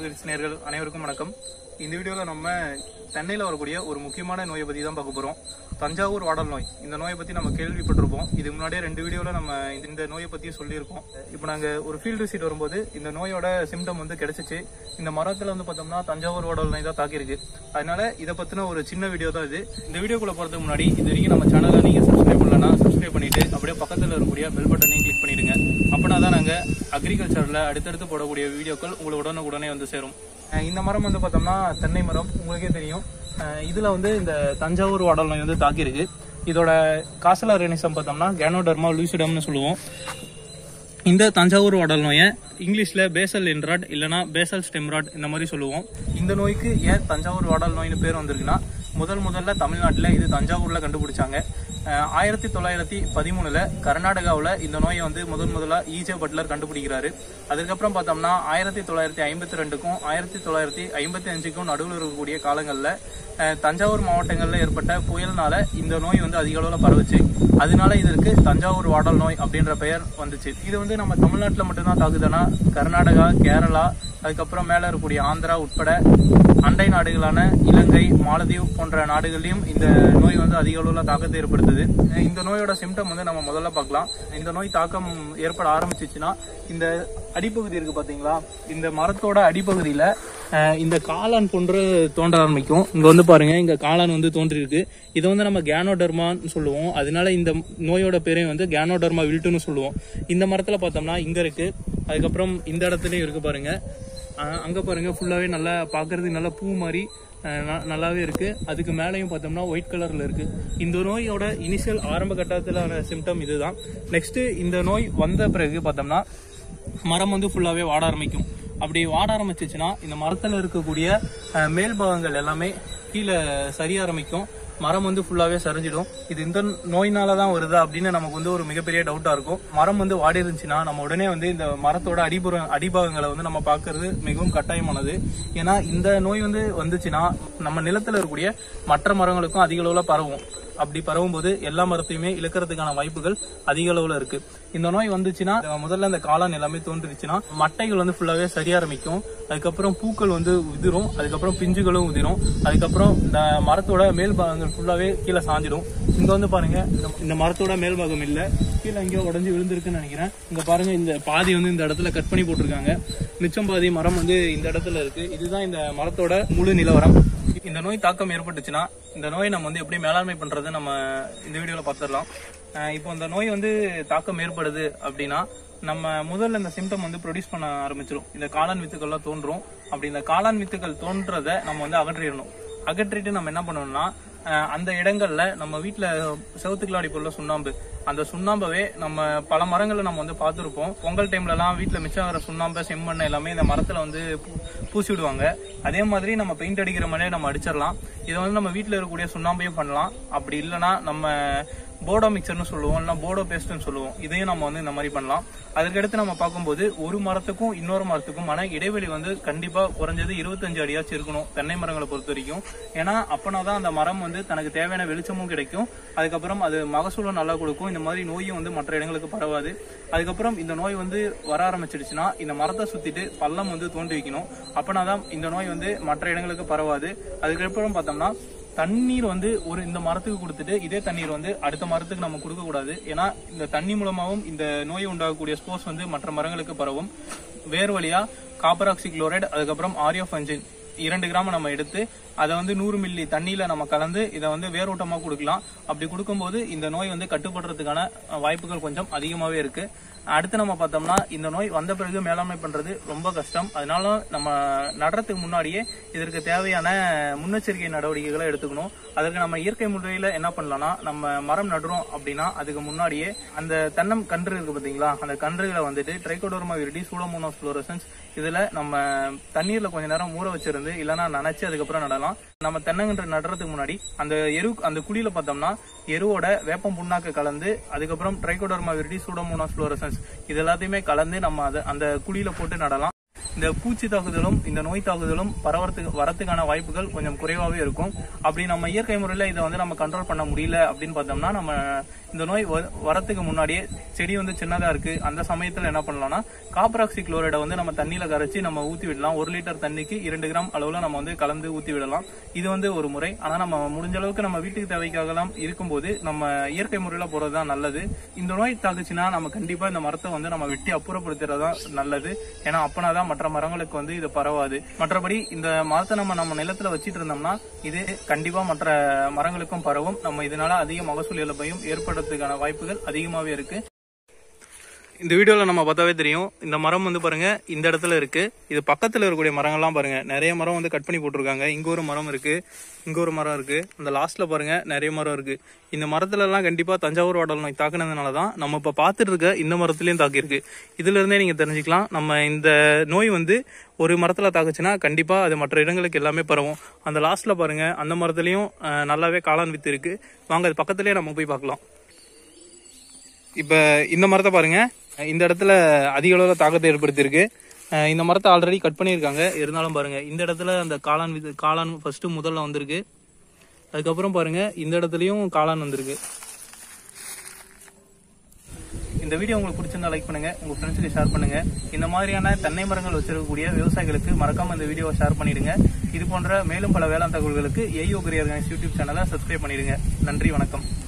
agriculture நேர்கள் அனைவருக்கும் வணக்கம் இந்த வீடியோவில் நம்ம சென்னையில் வரக்கூடிய ஒரு முக்கியமான நோயை பற்றி தான் பார்க்க போகிறோம் தஞ்சாவூர் வாடல் நோய் இந்த நோயை பற்றி நம்ம கேள்விப்பட்டிருப்போம் இது முன்னாடியே ரெண்டு வீடியோவில் நம்ம இந்த- இந்த நோயை பற்றி சொல்லியிருக்கோம் இப்போ நாங்கள் ஒரு ஃபீல்டு விசிட் வரும்போது இந்த நோயோட சிம்டம் வந்து கிடைச்சிச்சு இந்த மரத்தில் வந்து பார்த்தோம்னா தஞ்சாவூர் வாடல் நோய் தான் தாக்கியிருக்கு அதனால இதை பற்றின ஒரு சின்ன வீடியோ தான் இது இந்த வீடியோக்குள்ள போகிறதுக்கு முன்னாடி இது வரைக்கும் நம்ம சேனலை நீங்கள் சப்ஸ்கிரைப் பண்ணலன்னா சப்ஸ்கிரைப் பண்ணிட்டு அப்படியே பக்கத்தில் இருக்கக்கூடிய பெல் பட்டனையும் கிளிக் பண்ணிடுங்க அப்படின்னா தான் நாங்கள் அக்ரிகல்ச்சரில் அடுத்தடுத்து போடக்கூடிய வீடியோக்கள் உங்களுக்கு உடனுக்குடனே வந்து சேரும் அஹ் இந்த மரம் வந்து பார்த்தோம்னா தென்னை மரம் உங்களுக்கே தெரியும் அஹ் இதுல வந்து இந்த தஞ்சாவூர் வாடல் நோய் வந்து தாக்கியிருக்கு இதோட காசலா ரெனிசம் பார்த்தோம்னா கேனோடர்மா லூசிடம்னு சொல்லுவோம் இந்த தஞ்சாவூர் வாடல் நோயை இங்கிலீஷ்ல பேசல் என்ராட் இல்லனா பேசல் ஸ்டெம்ராட் இந்த மாதிரி சொல்லுவோம் இந்த நோய்க்கு ஏன் தஞ்சாவூர் வாடல் நோய்னு பேர் வந்திருக்குன்னா முதல் முதல்ல தமிழ்நாட்டில் இது தஞ்சாவூர்ல கண்டுபிடிச்சாங்க அஹ் ஆயிரத்தி தொள்ளாயிரத்தி பதிமூணுல கர்நாடகாவில் இந்த நோயை வந்து முதன் முதலா ஈஜே பட்லர் கண்டுபிடிக்கிறாரு அதுக்கப்புறம் பார்த்தோம்னா ஆயிரத்தி தொள்ளாயிரத்தி ஐம்பத்தி ரெண்டுக்கும் ஆயிரத்தி தொள்ளாயிரத்தி ஐம்பத்தி அஞ்சுக்கும் நடுவில் இருக்கக்கூடிய காலங்களில் தஞ்சாவூர் மாவட்டங்களில் ஏற்பட்ட புயல்னால இந்த நோய் வந்து அதிக அளவில் பரவுச்சு அதனால இதற்கு தஞ்சாவூர் வாடல் நோய் அப்படின்ற பெயர் வந்துச்சு இது வந்து நம்ம தமிழ்நாட்டில் மட்டும்தான் தாக்குதுன்னா கர்நாடகா கேரளா அதுக்கப்புறம் மேலே இருக்கக்கூடிய ஆந்திரா உட்பட அண்டை நாடுகளான இலங்கை மாலத்தீவு போன்ற நாடுகள்லயும் இந்த நோய் வந்து அதிக அளவில் தாக்கத்தை ஏற்படுத்துது அஹ் இந்த நோயோட சிம்டம் வந்து நம்ம முதல்ல பார்க்கலாம் இந்த நோய் தாக்கம் ஏற்பட ஆரம்பிச்சிச்சுன்னா இந்த அடிப்பகுதி இருக்கு பாத்தீங்களா இந்த மரத்தோட அடிப்பகுதியில அஹ் இந்த காளான் போன்று தோன்ற ஆரம்பிக்கும் இங்க வந்து பாருங்க இங்க காளான் வந்து தோன்றிருக்கு இதை வந்து நம்ம கேனோடர்மான்னு சொல்லுவோம் அதனால இந்த நோயோட பேரையும் வந்து கேனோடர்மா வில்ட்டுன்னு சொல்லுவோம் இந்த மரத்துல பார்த்தோம்னா இங்க இருக்கு அதுக்கப்புறம் இந்த இடத்துலயும் இருக்கு பாருங்க அஹ் அங்க பாருங்க ஃபுல்லாவே நல்லா பாக்குறதுக்கு நல்லா பூ மாதிரி அஹ் ந- நல்லாவே இருக்கு அதுக்கு மேலேயும் பார்த்தோம்னா ஒயிட் கலர்ல இருக்கு இந்த நோயோட இனிஷியல் ஆரம்ப கட்டத்திலான சிம்டம் இதுதான் நெக்ஸ்ட் இந்த நோய் வந்த பிறகு பார்த்தோம்னா மரம் வந்து ஃபுல்லாவே வாட ஆரம்பிக்கும் அப்படி வாட ஆரம்பிச்சிச்சுன்னா இந்த மரத்துல இருக்கக்கூடிய அஹ், மேல் பாகங்கள் எல்லாமே கீழே சரிய ஆரம்பிக்கும் மரம் வந்து ஃபுல்லாவே சரிஞ்சிடும் இது இந்த நோயினால தான் வருதா அப்படின்னு நமக்கு வந்து ஒரு மிகப்பெரிய டவுட்டா இருக்கும் மரம் வந்து வாடி இருந்துச்சுன்னா நம்ம உடனே வந்து இந்த மரத்தோட அடிப்புற அடிபாகங்களை வந்து நம்ம பார்க்கிறது மிகவும் கட்டாயமானது ஏன்னா இந்த நோய் வந்து வந்துச்சுன்னா நம்ம நிலத்துல இருக்கக்கூடிய மற்ற மரங்களுக்கும் அதிக அளவுல பரவும் அப்படி பரவும் போது எல்லா மரத்தையுமே இழக்கிறதுக்கான வாய்ப்புகள் அதிக அளவுல இருக்கு இந்த நோய் வந்துச்சுன்னா அஹ் முதல்ல இந்த காளான் எல்லாமே தோன்றுச்சுன்னா மட்டைகள் வந்து ஃபுல்லாவே சரிய ஆரம்பிக்கும் அதுக்கப்புறம் பூக்கள் வந்து உதிரும் அதுக்கப்புறம் பிஞ்சுகளும் உதிரும் அதுக்கப்புறம் இந்த மரத்தோட மேல் பாகங்கள் ஃபுல்லாவே கீழே சாஞ்சிடும் இங்க வந்து பாருங்க இந்த- இந்த மரத்தோட மேல் பாகம் இல்ல கீழே எங்கேயோ உடஞ்சு விழுந்திருக்குன்னு நினைக்கிறேன் இங்க பாருங்க இந்த பாதி வந்து இந்த இடத்துல கட் பண்ணி போட்டிருக்காங்க மிச்சம் பாதி மரம் வந்து இந்த இடத்துல இருக்கு இதுதான் இந்த மரத்தோட முழு நிலவரம் இந்த நோய் தாக்கம் ஏற்பட்டுச்சுன்னா இந்த நோயை நம்ம வந்து எப்படி மேலாண்மை பண்றது நம்ம இந்த வீடியோல பார்த்துடலாம் அஹ் இப்போ இந்த நோய் வந்து தாக்கம் ஏற்படுது அப்படின்னா நம்ம முதல்ல இந்த சிம்டம் வந்து ப்ரொடியூஸ் பண்ண ஆரம்பிச்சிரும் இந்த காளான் வித்துக்கள்லாம் தோன்றும் அப்படி இந்த காளான் வித்துக்கள் தோன்றதை நம்ம வந்து அகற்றிடணும் அகற்றிட்டு நம்ம என்ன பண்ணணும்னா அஹ் அந்த இடங்கள்ல நம்ம வீட்ல செவத்துக்குள்ளாடி பொருள் சுண்ணாம்பு அந்த சுண்ணாம்பவே நம்ம பல மரங்களை நம்ம வந்து பார்த்துருப்போம் பொங்கல் டைம்ல எல்லாம் வீட்டுல மிச்சம் ஆகிற சுண்ணாம்பு செம்மண் எல்லாமே இந்த மரத்துல வந்து பூ- பூசி விடுவாங்க அதே மாதிரி நம்ம பெயிண்ட் அடிக்கிற மாதிரியே நம்ம அடிச்சிடலாம் இதை வந்து நம்ம வீட்டுல இருக்கக்கூடிய சுண்ணாம்பையும் பண்ணலாம் அப்படி இல்லைன்னா நம்ம போடோ மிக்சர்னு சொல்லுவோம் இல்லைன்னா போடோ பேஸ்ட்னு சொல்லுவோம் இதையும் நம்ம வந்து இந்த மாதிரி பண்ணலாம் அதுக்கடுத்து நம்ம பார்க்கும்போது ஒரு மரத்துக்கும் இன்னொரு மரத்துக்கும் மன இடைவெளி வந்து கண்டிப்பா குறைஞ்சது இருபத்தஞ்சு அடியாச்சும் இருக்கணும் தென்னை மரங்களை பொறுத்த வரைக்கும் ஏன்னா அப்பனா தான் அந்த மரம் வந்து தனக்கு தேவையான வெளிச்சமும் கிடைக்கும் அதுக்கப்புறம் அது மகசூலும் நல்லா கொடுக்கும் இந்த மாதிரி நோயும் வந்து மற்ற இடங்களுக்கு பரவாது அதுக்கப்புறம் இந்த நோய் வந்து வர ஆரம்பிச்சிடுச்சுன்னா இந்த மரத்தை சுத்திட்டு பள்ளம் வந்து தோண்டி வைக்கணும் அப்பனா தான் இந்த நோய் வந்து மற்ற இடங்களுக்கு பரவாது அதுக்கப்புறம் பார்த்தோம்னா தண்ணீர் வந்து ஒரு இந்த மரத்துக்கு கொடுத்துட்டு இதே தண்ணீர் வந்து அடுத்த மரத்துக்கு நம்ம கொடுக்க கூடாது ஏன்னா இந்த தண்ணி மூலமாவும் இந்த நோய் உண்டாகக்கூடிய ஸ்போர்ஸ் வந்து மற்ற மரங்களுக்கு பரவும் வேர் வழியா காப்பர் ஆக்சி குளோரைடு அதுக்கப்புறம் ஆரியோஃபஞ்சின் இரண்டு கிராம் நம்ம எடுத்து அதை வந்து நூறு மில்லி தண்ணியில நம்ம கலந்து இதை வந்து வேரோட்டமா கொடுக்கலாம் அப்படி கொடுக்கும்போது இந்த நோய் வந்து கட்டுப்படுறதுக்கான அஹ், வாய்ப்புகள் கொஞ்சம் அதிகமாவே இருக்கு அடுத்து நம்ம பார்த்தோம்னா இந்த நோய் வந்த பிறகு மேலாண்மை பண்றது ரொம்ப கஷ்டம் அதனால நம்ம நடுறதுக்கு முன்னாடியே இதற்கு தேவையான முன்னெச்சரிக்கை நடவடிக்கைகளை எடுத்துக்கணும் அதற்கு நம்ம இயற்கை முறையில என்ன பண்ணலாம்னா நம்ம மரம் நடுறோம் அப்படின்னா அதுக்கு முன்னாடியே அந்த தென்னம் கன்று இருக்கு பாத்தீங்களா அந்த கன்றுகளை வந்துட்டு ட்ரைகோடோர்மா விரிடி சூடோமோனோஸ் ஃப்ளோரசன்ஸ் இதுல நம்ம தண்ணீர்ல கொஞ்ச நேரம் ஊற வச்சிருந்து இல்லைன்னா நனைச்சு அதுக்கப்புறம் நடலாம் நம்ம தென்னங்கன்று நடுறதுக்கு முன்னாடி அந்த எரு அந்த குழியில பார்த்தோம்னா எருவோட வேப்பம் புண்ணாக்கு கலந்து அதுக்கப்புறம் ட்ரைகோடர்மா விரிடி சூடோமோனாஸ் ஃப்ளோரசன்ஸ் இது எல்லாத்தையுமே கலந்து நம்ம அதை அந்த குழியில போட்டு நடலாம் இந்த பூச்சி தாக்குதலும் இந்த நோய் தாக்குதலும் பரவறதுக்கு வரத்துக்கான வாய்ப்புகள் கொஞ்சம் குறைவாகவே இருக்கும் அப்படி நம்ம இயற்கை முறையில் இதை வந்து நம்ம கண்ட்ரோல் பண்ண முடியல அப்படின்னு பார்த்தோம்னா நம்ம இந்த நோய் வ- வரத்துக்கு முன்னாடியே செடி வந்து சின்னதா இருக்கு அந்த சமயத்துல என்ன பண்ணலாம்னா காப்பராக்சி குளோரைடை வந்து நம்ம தண்ணியில கரைச்சி நம்ம ஊத்தி விடலாம் ஒரு லிட்டர் தண்ணிக்கு இரண்டு கிராம் அளவுல நம்ம வந்து கலந்து ஊத்தி விடலாம் இது வந்து ஒரு முறை ஆனா நம்ம முடிஞ்ச அளவுக்கு நம்ம வீட்டுக்கு தேவைக்காகலாம் இருக்கும்போது நம்ம இயற்கை முறையில போறதுதான் நல்லது இந்த நோய் தாக்குச்சுன்னா நம்ம கண்டிப்பா இந்த மரத்தை வந்து நம்ம வெட்டி அப்புறப்படுத்துறதா நல்லது ஏன்னா அப்பனாதான் மற்ற மரங்களுக்கு வந்து இது பரவாது மற்றபடி இந்த மரத்தை நம்ம நம்ம நிலத்துல வச்சிட்டு இருந்தோம்னா இது கண்டிப்பா மற்ற மரங்களுக்கும் பரவும் நம்ம இதனால அதிக மகசூல் இழப்பையும் ஏற்படுறதுக்கான வாய்ப்புகள் அதிகமாவே இருக்கு இந்த வீடியோல நம்ம பார்த்தாவே தெரியும் இந்த மரம் வந்து பாருங்க இந்த இடத்துல இருக்கு இது பக்கத்துல இருக்கக்கூடிய மரங்கள்லாம் பாருங்க நிறைய மரம் வந்து கட் பண்ணி போட்டிருக்காங்க இங்க ஒரு மரம் இருக்கு இங்க ஒரு மரம் இருக்கு அந்த லாஸ்ட்ல பாருங்க நிறைய மரம் இருக்கு இந்த மரத்துல எல்லாம் கண்டிப்பா தஞ்சாவூர் வாடல் நோய் தாக்குனதுனால தான் நம்ம இப்ப பார்த்துட்டு இருக்க இந்த மரத்துலயும் தாக்கியிருக்கு இதுல இருந்தே நீங்க தெரிஞ்சுக்கலாம் நம்ம இந்த நோய் வந்து ஒரு மரத்துல தாக்குச்சுன்னா கண்டிப்பா அது மற்ற இடங்களுக்கு எல்லாமே பரவும் அந்த லாஸ்ட்ல பாருங்க அந்த மரத்துலயும் அஹ், நல்லாவே காளான் வித்து இருக்கு வாங்க அது பக்கத்துலயே நம்ம போய் பார்க்கலாம் இப்ப இந்த மரத்தை பாருங்க இந்த இடத்துல அதிக அளவில் தாக்கத்தை ஏற்படுத்தியிருக்கு அஹ் இந்த மரத்தை ஆல்ரெடி கட் பண்ணியிருக்காங்க இருந்தாலும் பாருங்க இந்த இடத்துல அந்த காளான் வித்து காளான் ஃபர்ஸ்ட் முதல்ல வந்திருக்கு அதுக்கப்புறம் பாருங்க இந்த இடத்துலயும் காளான் வந்திருக்கு இந்த வீடியோ உங்களுக்கு பிடிச்சிருந்தா லைக் பண்ணுங்க உங்க ஃப்ரெண்ட்ஸுக்கு ஷேர் பண்ணுங்க இந்த மாதிரியான தென்னை மரங்கள் வச்சிருக்கக்கூடிய விவசாயிகளுக்கு மறக்காம இந்த வீடியோவை ஷேர் பண்ணிடுங்க இது போன்ற மேலும் பல வேளாண் தகவல்களுக்கு ஏயோ கிரி ஆர்கானிக்ஸ் யூடியூப் சேனலை சப்ஸ்கிரைப் பண்ணிடுங்க நன்றி வணக்கம்